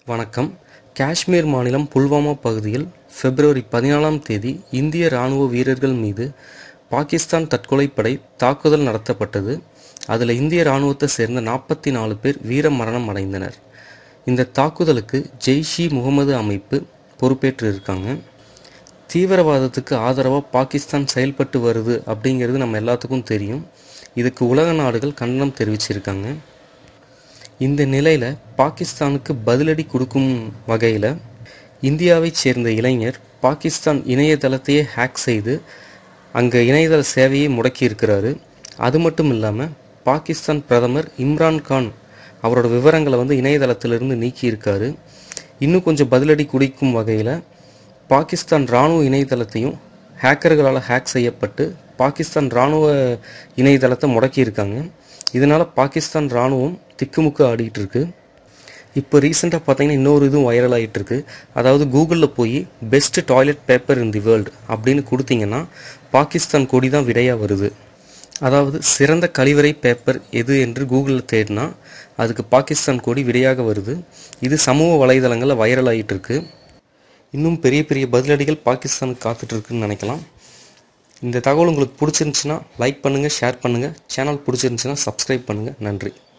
வணக்கம் காஷ்மீர் மாநிலம் புல்வாமா பகுதியில் பிப்ரவரி பதினாலாம் தேதி இந்திய ராணுவ வீரர்கள் மீது பாகிஸ்தான் தற்கொலைப்படை தாக்குதல் நடத்தப்பட்டது அதில் இந்திய ராணுவத்தை சேர்ந்த நாற்பத்தி நாலு பேர் வீர மரணம் அடைந்தனர் இந்த தாக்குதலுக்கு ஜெய்ஷ் இ முகமது அமைப்பு பொறுப்பேற்று இருக்காங்க தீவிரவாதத்துக்கு ஆதரவாக பாகிஸ்தான் செயல்பட்டு வருது அப்படிங்கிறது நம்ம எல்லாத்துக்கும் தெரியும் இதுக்கு உலக நாடுகள் கண்டனம் தெரிவிச்சிருக்காங்க இந்த நிலையில் பாகிஸ்தானுக்கு பதிலடி கொடுக்கும் வகையில் இந்தியாவைச் சேர்ந்த இளைஞர் பாகிஸ்தான் இணையதளத்தையே ஹேக் செய்து அங்கே இணையதள சேவையை முடக்கி இருக்கிறாரு அது மட்டும் இல்லாமல் பாகிஸ்தான் பிரதமர் இம்ரான் கான் அவரோட விவரங்களை வந்து இணையதளத்திலிருந்து நீக்கியிருக்காரு இன்னும் கொஞ்சம் பதிலடி குடிக்கும் வகையில் பாகிஸ்தான் இராணுவ இணையதளத்தையும் ஹேக்கர்களால் ஹேக் செய்யப்பட்டு பாகிஸ்தான் இராணுவ இணையதளத்தை முடக்கியிருக்காங்க இதனால் பாகிஸ்தான் இராணுவம் திக்குமுக்கு ஆடிட்டு இருக்கு இப்போ ரீசெண்டாக பார்த்தீங்கன்னா இன்னொரு இதுவும் வைரல் ஆகிட்டு இருக்கு அதாவது கூகுளில் போய் best toilet paper in the world அப்படின்னு கொடுத்தீங்கன்னா பாகிஸ்தான் கொடி தான் விடையாக வருது அதாவது சிறந்த கழிவறை பேப்பர் எது என்று கூகுளில் தேடினா அதுக்கு பாகிஸ்தான் கொடி விடையாக வருது இது சமூக வலைதளங்களில் வைரல் ஆகிட்டு இருக்கு இன்னும் பெரிய பெரிய பதிலடிகள் பாகிஸ்தானுக்கு காத்துட்டு இருக்குன்னு நினைக்கலாம் இந்த தகவல் உங்களுக்கு பிடிச்சிருந்துச்சுன்னா லைக் பண்ணுங்கள் ஷேர் பண்ணுங்கள் சேனல் பிடிச்சிருந்துச்சுன்னா சப்ஸ்கிரைப் பண்ணுங்கள் நன்றி